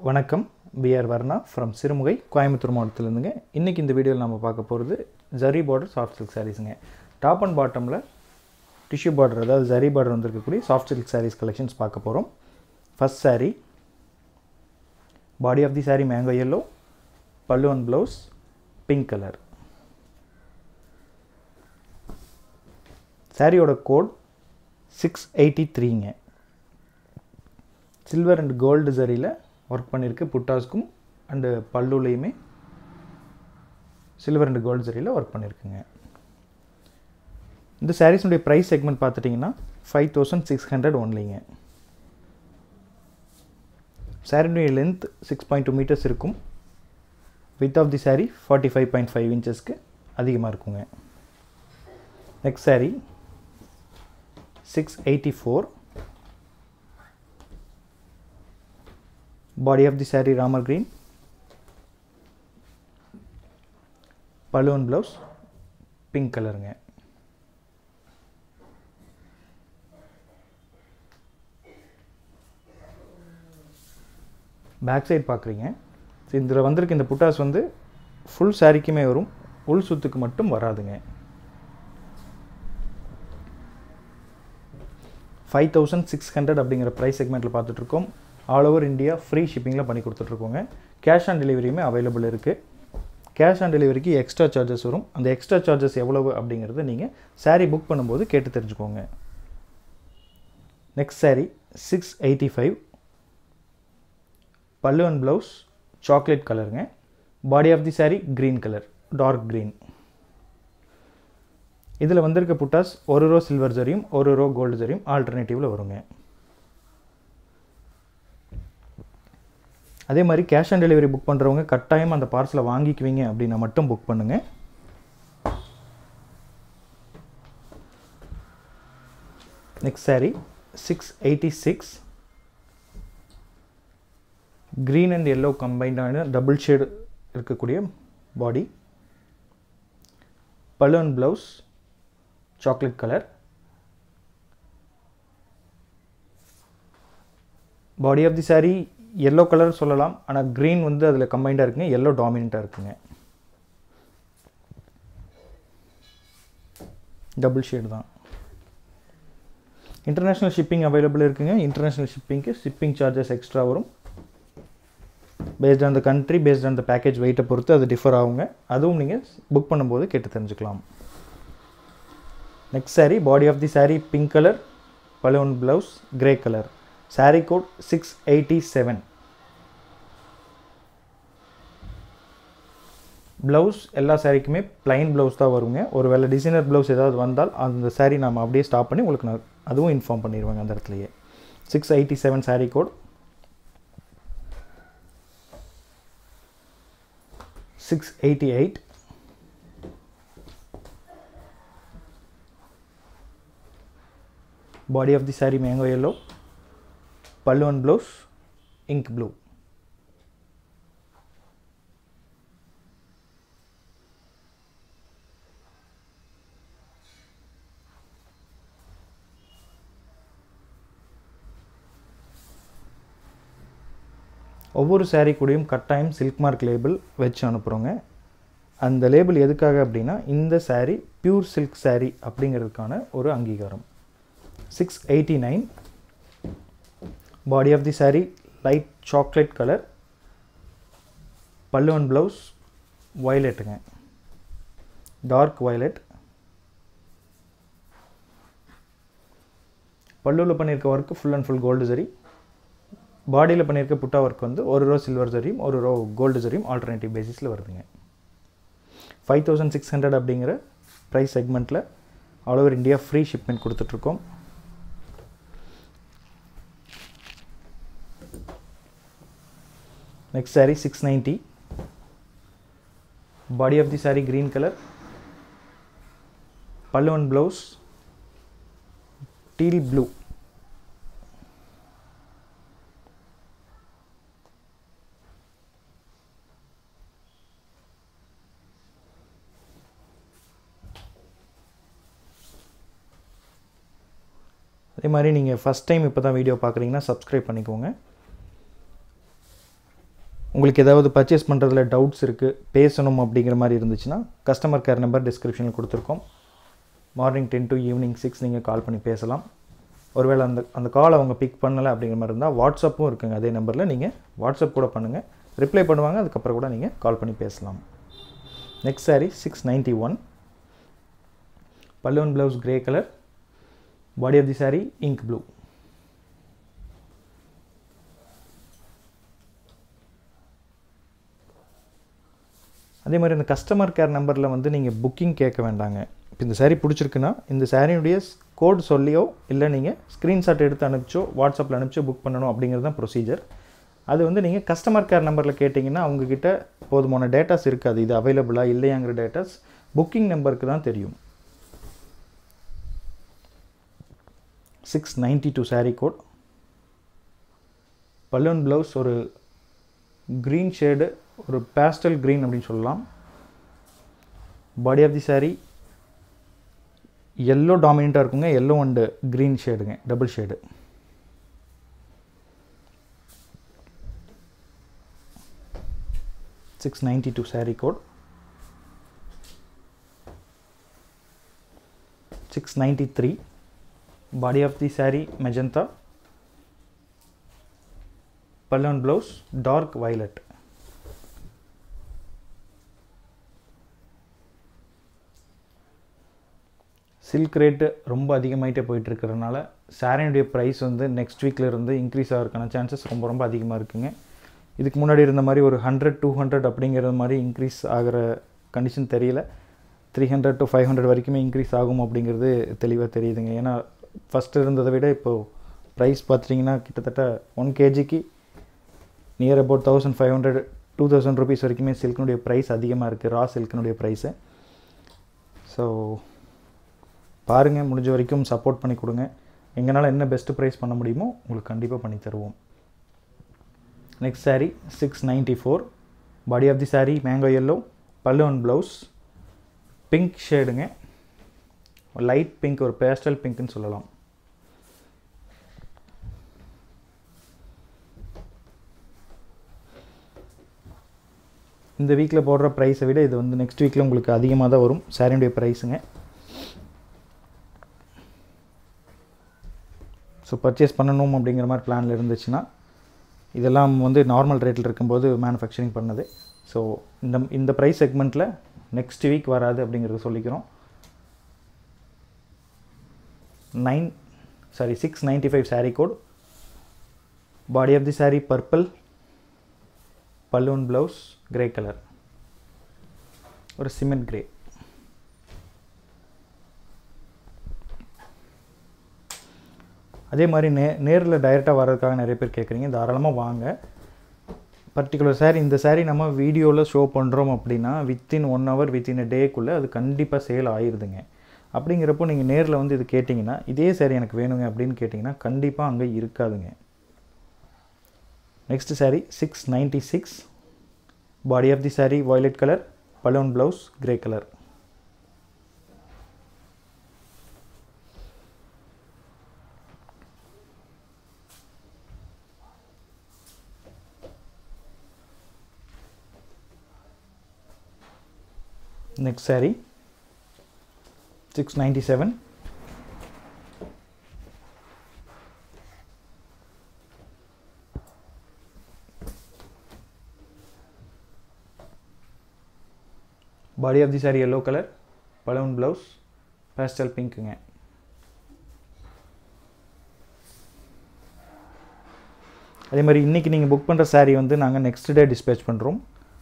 வணக்கம் PR Varna from Sirumugai Coimbatore மாவட்டத்திலேருந்துங்க இன்றைக்கி இந்த வீடியோவில் நம்ம பார்க்க போகிறது ஜரி பார்டர் சாஃப்ட் சில்க் சாரீஸுங்க டாப் அண்ட் பாட்டமில் டிஷ்யூ பார்டர் அதாவது ஜரி பார்டர் வந்திருக்கக்கூடிய சாஃப்ட் சில்க் சாரீஸ் கலெக்ஷன்ஸ் பார்க்க போகிறோம் first saree body of the saree mango yellow pallu and blouse pink colour சாரியோட கோட் சிக்ஸ் எயிட்டி த்ரீங்க சில்வர் அண்ட் கோல்டு சரியில் ஒர்க் பண்ணியிருக்கு புட்டாஸ்க்கும் அண்டு பல்லுலையுமே சில்வர் அண்ட் கோல்டு சரியில் ஒர்க் பண்ணியிருக்குங்க இந்த சாரீஸுடைய ப்ரைஸ் செக்மெண்ட் பார்த்துட்டிங்கன்னா ஃபைவ் தௌசண்ட் சிக்ஸ் ஹண்ட்ரட் ஒன்லிங்க சாரியுடைய length six point two metres இருக்கும் width of the saree forty five point five இன்ச்சஸ்க்கு அதிகமாக இருக்குங்க next saree six eighty four body of the saree Ramar green balloon blouse pink கலருங்க பேக் சைடு பார்க்குறீங்க இதில் வந்திருக்க இந்த புட்டாஸ் வந்து ஃபுல் சாரிக்குமே வரும் உள் சுத்துக்கு மட்டும் வராதுங்க ஃபைவ் தௌசண்ட் சிக்ஸ் ஹண்ட்ரட் அப்படிங்கிற ப்ரைஸ் செக்மெண்ட்டில் பார்த்துட்ருக்கோம் ஆல் ஓவர் இந்தியா ஃப்ரீ ஷிப்பிங்கில் பண்ணி கொடுத்துட்ருக்கோங்க கேஷ் ஆன் டெலிவரியுமே அவைலபிள் இருக்குது கேஷ் ஆன் டெலிவரிக்கு எக்ஸ்ட்ரா சார்ஜஸ் வரும் அந்த எக்ஸ்ட்ரா சார்ஜஸ் எவ்வளவு அப்படிங்கிறத நீங்கள் saree புக் பண்ணும்போது கேட்டு தெரிஞ்சுக்கோங்க next saree six eighty five pallu and blouse chocolate கலருங்க body of the saree green colour dark green இதில் வந்திருக்க புட்டாஸ் ஒரு ரோ சில்வர் ஜரியும் ஒரு ரோ கோல்டு ஜரியும் ஆல்டர்னேட்டிவில் வருங்க அதே மாதிரி கேஷ் ஆன் டெலிவரி புக் பண்ணுறவங்க கட்டாயம் அந்த பார்சலை வாங்கிக்குவீங்க அப்படின்னா மட்டும் புக் பண்ணுங்கள் next saree six eighty six green and yellow கம்பைண்டான டபுள் ஷேடு இருக்கக்கூடிய body balloon blouse chocolate colour body of the saree yellow colour சொல்லலாம் ஆனால் க்ரீன் வந்து அதில் கம்பைண்டாக இருக்குங்க எல்லோ டாமினண்ட்டாக இருக்குங்க டபுள் ஷேடு தான் இன்டர்நேஷ்னல் ஷிப்பிங் அவைலபிள் இருக்குங்க இன்டர்நேஷ்னல் ஷிப்பிங்க்கு ஷிப்பிங் சார்ஜஸ் எக்ஸ்ட்ரா வரும் based on the country based on the package வெயிட்டை பொறுத்து அது டிஃபர் ஆகுங்க அதுவும் நீங்கள் புக் பண்ணும்போது கேட்டு தெரிஞ்சுக்கலாம் next saree body of the saree pink colour balloon blouse grey colour saree code six eighty seven blouse எல்லா சாரீக்குமே ப்ளைன் ப்ளவுஸ் தான் வருங்க ஒரு வேளை டிசைனர் ப்ளவுஸ் ஏதாவது வந்தால் அந்த saree நம்ம அப்படியே ஸ்டாப் பண்ணி உங்களுக்கு நான் அதுவும் இன்ஃபார்ம் பண்ணிடுவேங்க அந்த இடத்துலையே six eighty seven saree code six eighty eight body of the saree mango yellow pallu and blouse ink blue ஒவ்வொரு saree கூடயும் கட்டாயம் சில்க் மார்க் லேபிள் வச்சு அனுப்புகிறோங்க அந்த லேபிள் எதுக்காக அப்படின்னா இந்த saree பியூர் சில்க் saree அப்படிங்கிறதுக்கான ஒரு அங்கீகாரம் six eighty nine body of the saree light chocolate colour pallu and blouse வயலட்டுங்க டார்க் வயலட் பல்லுவில் பண்ணியிருக்க work full and full gold zari பாடியில் பண்ணியிருக்க புட்டா ஒர்க் வந்து ஒரு ரோ சில்வர் ஜரியும் ஒரு ரோ கோல்டு ஜரியும் ஆல்டர்னேட்டிவ் பேசிஸில் வருதுங்க ஃபைவ் தௌசண்ட் சிக்ஸ் ஹண்ட்ரட் அப்படிங்கிற ப்ரைஸ் செக்மெண்ட்டில் all over India free shipment கொடுத்துட்ருக்கோம் next saree 690 body of the saree green color pallu and blouse teal blue அதே மாதிரி நீங்கள் ஃபஸ்ட் டைம் இப்போ தான் வீடியோ பார்க்குறீங்கன்னா சப்ஸ்கிரைப் பண்ணிக்கோங்க உங்களுக்கு ஏதாவது பர்ச்சேஸ் பண்ணுறதுல டவுட்ஸ் இருக்குது பேசணும் அப்படிங்கிற மாதிரி இருந்துச்சுன்னா கஸ்டமர் கேர் நம்பர் டிஸ்கிரிப்ஷனில் கொடுத்துருக்கோம் morning ten to evening six நீங்கள் கால் பண்ணி பேசலாம் ஒருவேளை அந்த அந்த கால் அவங்க பிக் பண்ணலை அப்படிங்கிற மாதிரி இருந்தால் வாட்ஸ்அப்பும் இருக்குங்க அதே நம்பரில் நீங்கள் வாட்ஸ்அப் கூட பண்ணுங்கள் ரிப்ளை பண்ணுவாங்க அதுக்கப்புறம் கூட நீங்கள் கால் பண்ணி பேசலாம் next saree six ninety one பல்லுவன் blouse grey colour body of the saree ink blue அதே மாதிரி இந்த கஸ்டமர் கேர் நம்பரில் வந்து நீங்கள் புக்கிங் கேட்க வேண்டாங்க இப்போ இந்த சாரீ பிடிச்சிருக்குன்னா இந்த சாரியுடைய கோட் சொல்லியோ இல்லை நீங்கள் ஸ்க்ரீன்ஷாட் எடுத்து அனுப்பிச்சோ வாட்ஸ்அப்பில் அனுப்பிச்சோ புக் பண்ணணும் அப்படிங்கிறது தான் ப்ரொசீஜர் அது வந்து நீங்கள் கஸ்டமர் கேர் நம்பரில் கேட்டிங்கன்னா அவங்கக்கிட்ட போதுமான டேட்டாஸ் இருக்காது இது அவைலபிளாக இல்லையாங்கிற டேட்டாஸ் புக்கிங் நம்பருக்கு தான் தெரியும் six ninety two sari code balloon blouse ஒரு க்ரீன் ஷேடு ஒரு பேஸ்டல் க்ரீன் அப்படின்னு சொல்லலாம் body of the saree yellow டாமினண்ட்டாக இருக்குங்க எல்லோ அண்டு க்ரீன் ஷேடுங்க double shade six ninety two sari code six ninety three body of the saree magenta பல்லன் blouse dark violet silk rate ரொம்ப அதிகமாகிட்டே போயிட்டுருக்கிறதுனால சாரியுடைய ப்ரைஸ் வந்து நெக்ஸ்ட் வீக்கில் இருந்து இன்க்ரீஸ் ஆகிறதுக்கான சான்சஸ் ரொம்ப ரொம்ப அதிகமாக இருக்குங்க இதுக்கு முன்னாடி இருந்த மாதிரி ஒரு ஹண்ட்ரட் டூ ஹண்ட்ரட் அப்படிங்கிற மாதிரி இன்க்ரீஸ் ஆகிற கண்டிஷன் தெரியல three hundred to five hundred வரைக்குமே இன்க்ரீஸ் ஆகும் அப்படிங்கிறது தெளிவாக தெரியுதுங்க ஏன்னா ஃபஸ்ட்டு இருந்ததை விட இப்போது ப்ரைஸ் பார்த்துட்டிங்கன்னா கிட்டத்தட்ட ஒன் கேஜிக்கு near about thousand five hundred two thousand rupees வரைக்குமே சில்கினுடைய ப்ரைஸ் அதிகமாக இருக்குது ரா சில்கினுடைய ப்ரைஸு ஸோ பாருங்கள் முடிஞ்ச வரைக்கும் சப்போர்ட் பண்ணி கொடுங்க எங்களால் என்ன பெஸ்ட்டு ப்ரைஸ் பண்ண முடியுமோ உங்களுக்கு கண்டிப்பாக பண்ணி தருவோம் next saree six ninety four body of the saree mango yellow pallu and blouse pink ஷேடுங்க லைட் பிங்க் ஒரு பேஸ்டல் பிங்க்னு சொல்லலாம் இந்த வீக்கில் போடுற ப்ரைஸை விட இது வந்து நெக்ஸ்ட் வீக்கில் உங்களுக்கு அதிகமாக தான் வரும் சாரியுடைய ப்ரைஸுங்க ஸோ பர்ச்சேஸ் பண்ணணும் அப்படிங்கிற மாதிரி பிளானில் இருந்துச்சுன்னா இதெல்லாம் வந்து நார்மல் ரேட்டில் இருக்கும்போது மேனுஃபேக்சரிங் பண்ணது ஸோ இந்த இந்த ப்ரைஸ் செக்மெண்ட்டில் நெக்ஸ்ட் வீக் வராது அப்படிங்கிறத சொல்லிக்கிறோம் nine sorry six ninety five saree code body of the saree purple balloon blouse grey colour ஒரு சிமெண்ட் கிரே அதே மாதிரி நே நேரில் டைரெக்டாக வர்றதுக்காக நிறைய பேர் கேட்குறீங்க தாராளமாக வாங்க பர்டிகுலர் சாரீ இந்த சாரீ நம்ம வீடியோவில் ஷோ பண்ணுறோம் அப்படின்னா within one hour within a டேக்குள்ளே அது கண்டிப்பாக சேல் ஆயிடுதுங்க அப்படிங்கிறப்போ நீங்கள் நேரில் வந்து இது கேட்டிங்கன்னா இதே சாரீ எனக்கு வேணுங்க அப்படின்னு கேட்டிங்கன்னா கண்டிப்பாக அங்கே இருக்காதுங்க next saree six ninety six body of the saree violet colour balloon blouse grey colour next saree 697 body of the saree yellow color balloon blouse pastel பிங்க்குங்க அதே மாதிரி இன்றைக்கி நீங்கள் புக் பண்ணுற saree வந்து நாங்கள் நெக்ஸ்ட் டே டிஸ்பேச் பண்ணுறோம்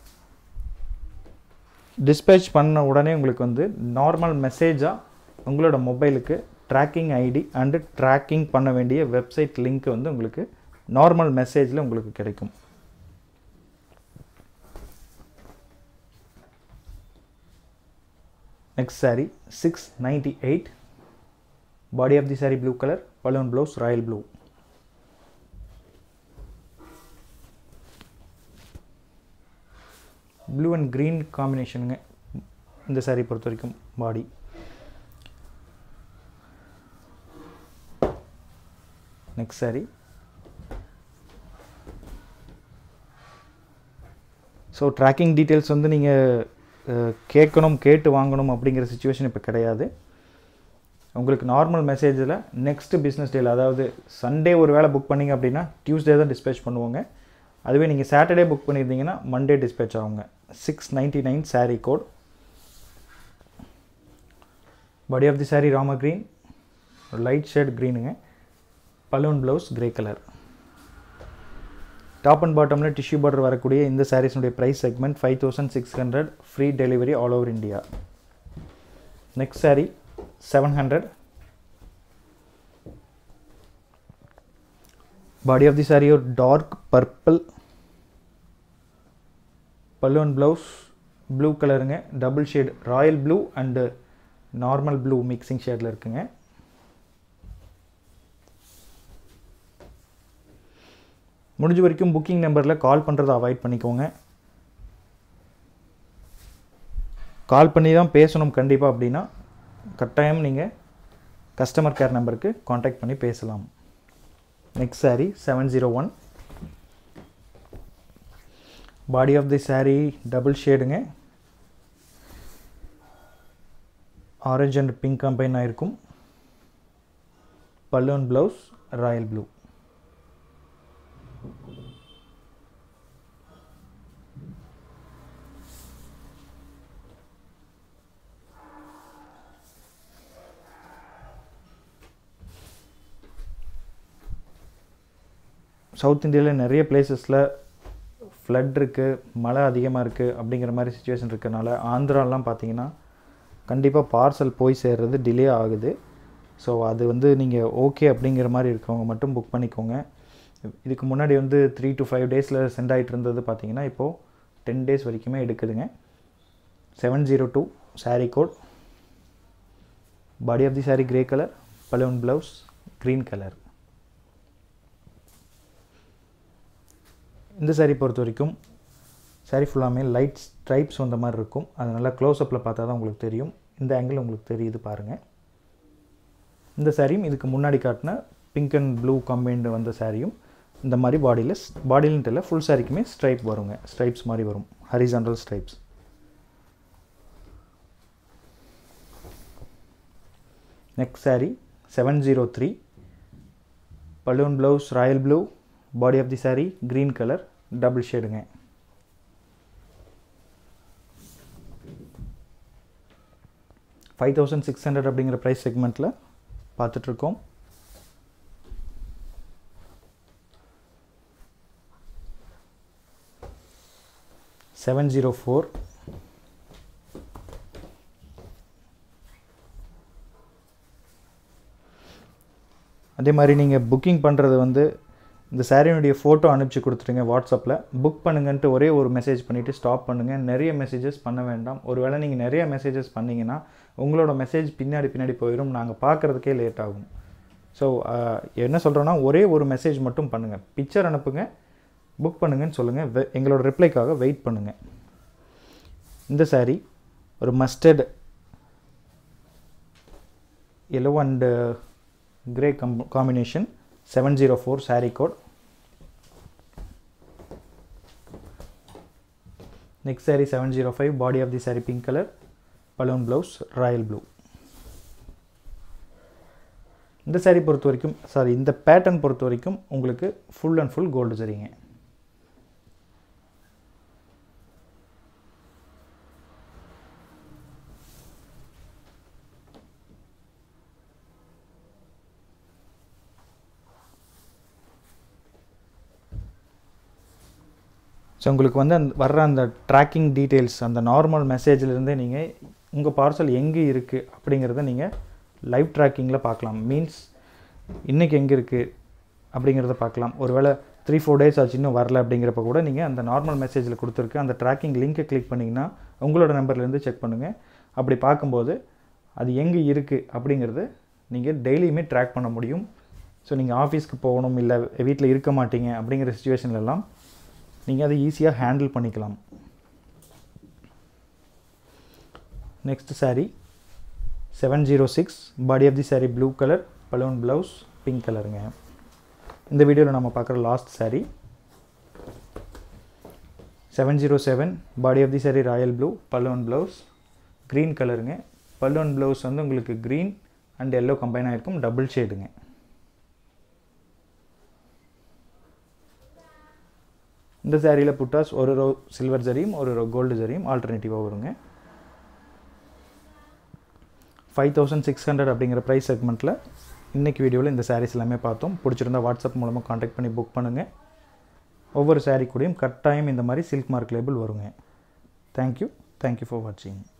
டிஸ்பேச் பண்ண உடனே உங்களுக்கு வந்து நார்மல் மெசேஜாக உங்களோட மொபைலுக்கு ட்ராக்கிங் ஐடி அண்டு ட்ராக்கிங் பண்ண வேண்டிய வெப்சைட் லிங்க் வந்து உங்களுக்கு நார்மல் மெசேஜில் உங்களுக்கு கிடைக்கும் next saree six ninety eight body of the sari blue colour balloon blouse royal blue blue and green காம்பினேஷனுங்க இந்த சாரீ பொறுத்த வரைக்கும் body next saree so tracking details வந்து நீங்கள் கேட்கணும் கேட்டு வாங்கணும் அப்படிங்கிற சுச்சுவேஷன் இப்போ கிடையாது உங்களுக்கு நார்மல் மெசேஜில் நெக்ஸ்ட் பிஸ்னஸ் டேல அதாவது சண்டே ஒரு வேளை புக் பண்ணிங்க அப்படின்னா டியூஸ்டே தான் டிஸ்பேச் பண்ணுவாங்க அதுவே நீங்கள் சாட்டர்டே புக் பண்ணியிருந்தீங்கன்னா மண்டே டிஸ்பேச் ஆகுங்க six ninety nine sari code body of the sari Rama green light shade க்ரீனுங்க balloon blouse grey colour top and பாட்டமில் டிஷ்யூ பார்டர் வரக்கூடிய இந்த சாரீஸுடைய price segment five thousand six hundred free delivery all over India next sari seven hundred body of the sari ஒரு dark purple balloon blouse blue கலருங்க double shade royal blue and normal blue mixing ஷேடில் இருக்குங்க முடிஞ்ச வரைக்கும் booking நம்பரில் கால் பண்ணுறதை avoid பண்ணிக்கோங்க கால் பண்ணி தான் பேசணும் கண்டிப்பாக அப்படின்னா கட்டாயம் நீங்கள் கஸ்டமர் கேர் நம்பருக்கு காண்டாக்ட் பண்ணி பேசலாம் next sari seven zero one body of the sari double ஷேடுங்க ஆரஞ்ச் அண்ட் பிங்க் கம்பைன் ஆகிருக்கும் balloon blouse royal blue south இந்தியாவில் நிறைய பிளேசஸில் ஃப்ளட் இருக்குது மழை அதிகமாக இருக்குது அப்படிங்கிற மாதிரி சுச்சுவேஷன் இருக்கனால ஆந்திராலாம் பார்த்தீங்கன்னா கண்டிப்பாக பார்சல் போய் சேர்றது டிலே ஆகுது ஸோ அது வந்து நீங்கள் ஓகே அப்படிங்கிற மாதிரி இருக்கவங்க மட்டும் புக் பண்ணிக்கோங்க இதுக்கு முன்னாடி வந்து த்ரீ டு ஃபைவ் டேஸில் சென்ட் ஆகிட்டு இருந்தது பார்த்தீங்கன்னா இப்போது டென் டேஸ் வரைக்குமே எடுக்குதுங்க seven zero two sari code body of the sari grey colour balloon blouse green colour இந்த சாரீ பொறுத்த வரைக்கும் சாரீ ஃபுல்லாமே லைட் ஸ்ட்ரைப்ஸ் வந்த மாதிரி இருக்கும் அது நல்லா க்ளோஸ்அப்பில் பார்த்தா தான் உங்களுக்கு தெரியும் இந்த ஆங்கிள் உங்களுக்கு தெரியுது பாருங்கள் இந்த சாரியும் இதுக்கு முன்னாடி காட்டின பிங்க் அண்ட் ப்ளூ கம்பைன்டு வந்த சாரியும் இந்த மாதிரி பாடியில் பாடியில்ன்ட்டு இல்லை ஃபுல் சாரிக்குமே ஸ்ட்ரைப் வருங்க ஸ்ட்ரைப்ஸ் மாதிரி வரும் horizontal stripes next sari seven zero three balloon blouse royal blue body of the sari green colour double ஷேடுங்க ஃபைவ் தௌசண்ட் சிக்ஸ் ஹண்ட்ரட் அப்படிங்கிற ப்ரைஸ் செக்மெண்ட்டில் பார்த்துட்ருக்கோம் செவன் ஜீரோ ஃபோர் அதே மாதிரி நீங்கள் புக்கிங் பண்ணுறது வந்து இந்த சாரியினுடைய ஃபோட்டோ அனுப்பிச்சி கொடுத்துருங்க வாட்ஸ்அப்பில் புக் பண்ணுங்கன்ட்டு ஒரே ஒரு மெசேஜ் பண்ணிவிட்டு ஸ்டாப் பண்ணுங்கள் நிறைய மெசேஜஸ் பண்ண வேண்டாம் ஒருவேளை நீங்கள் நிறைய மெசேஜஸ் பண்ணிங்கன்னா உங்களோட மெசேஜ் பின்னாடி பின்னாடி போயிடும் நாங்கள் பார்க்குறதுக்கே லேட் ஆகும் ஸோ என்ன சொல்கிறோன்னா ஒரே ஒரு மெசேஜ் மட்டும் பண்ணுங்கள் பிக்சர் அனுப்புங்க புக் பண்ணுங்கன்னு சொல்லுங்கள் வெ எங்களோட ரிப்ளைக்காக வெயிட் பண்ணுங்கள் இந்த சாரீ ஒரு mustard yellow and grey com combination seven zero four sari code next sari seven zero five body of the sari pink colour balloon blouse royal blue இந்த சாரீ பொறுத்த வரைக்கும் சாரி இந்த பேட்டர்ன் பொறுத்த வரைக்கும் உங்களுக்கு ஃபுல் அண்ட் ஃபுல் கோல்டு சரிங்க ஸோ உங்களுக்கு வந்து அந்த வர்ற அந்த ட்ராக்கிங் டீட்டெயில்ஸ் அந்த நார்மல் மெசேஜ்லேருந்தே நீங்கள் உங்கள் பார்சல் எங்கே இருக்குது அப்படிங்கிறத நீங்கள் லைவ் ட்ராக்கிங்கில் பார்க்கலாம் மீன்ஸ் இன்றைக்கி எங்கே இருக்குது அப்படிங்கிறத பார்க்கலாம் ஒருவேளை த்ரீ ஃபோர் டேஸ் ஆச்சு இன்னும் வரல அப்படிங்கிறப்ப கூட நீங்கள் அந்த நார்மல் மெசேஜில் கொடுத்துருக்கு அந்த ட்ராக்கிங் லிங்க்கை கிளிக் பண்ணிங்கன்னா உங்களோட நம்பர்லேருந்து செக் பண்ணுங்கள் அப்படி பார்க்கும்போது அது எங்கே இருக்குது அப்படிங்கிறது நீங்கள் டெய்லியுமே ட்ராக் பண்ண முடியும் ஸோ நீங்கள் ஆஃபீஸ்க்கு போகணும் இல்லை வீட்டில் இருக்க மாட்டீங்க அப்படிங்கிற சுச்சுவேஷன்லலாம் நீங்கள் அதை ஈஸியாக ஹேண்டில் பண்ணிக்கலாம் next sari seven zero six body of the sari blue colour balloon blouse pink கலருங்க இந்த வீடியோவில் நம்ம பார்க்குற last sari seven zero seven body of the sari royal blue balloon blouse green கலருங்க பல்லுவன் ப்ளவுஸ் வந்து உங்களுக்கு க்ரீன் அண்ட் எல்லோ கம்பைன் ஆகிருக்கும் டபுள் ஷேடுங்க இந்த சாரியில் புட்டாஸ் ஒரு ரோ சில்வர் ஜரியும் ஒரு ரோ கோல்டு ஜரியும் ஆல்டர்னேட்டிவாக வருங்க ஃபைவ் தௌசண்ட் சிக்ஸ் ஹண்ட்ரட் அப்படிங்கிற ப்ரைஸ் செக்மெண்ட்டில் இன்றைக்கி வீடியோவில் இந்த சாரீஸ் எல்லாமே பார்த்தோம் பிடிச்சிருந்தா வாட்ஸ்அப் மூலமாக காண்டாக்ட் பண்ணி புக் பண்ணுங்கள் ஒவ்வொரு சாரீ கூடயும் கட்டாயம் இந்த மாதிரி சில்க் மார்க் லேபிள் வருங்க தேங்க்யூ தேங்க்யூ ஃபார் வாட்சிங்